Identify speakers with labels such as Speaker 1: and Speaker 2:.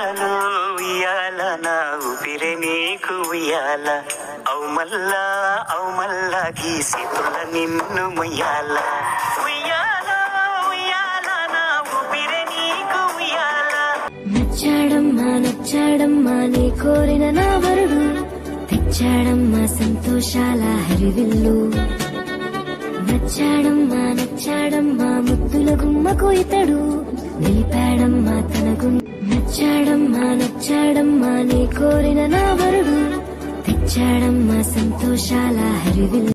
Speaker 1: ఉయ్యాలో ఉయ్యాల నా ఊపిరే నీకు ఉయ్యాల అవు మల్లా అవు మల్లా గీసి తుల నిన్ను ముయ్యాల ఉయ్యాల ఉయ్యాల నా ఊపిరే నీకు ఉయ్యాల
Speaker 2: నచ్చాడమ్మా నచ్చాడమ్మా నీ కోరిన నా వరుడు తెచ్చాడమ్మా సంతోషాల హరివిల్లు నచ్చాడమ్మా నచ్చాడమ్మా ముద్దుల గుమ్మకు ఇతడు నిలిపాడమ్మా తన గు నచ్చాడమ్మా నచ్చాడమ్మా నీ కోరిన నా వరుడు తెచ్చాడమ్మా సంతోషాల హరివిల్లు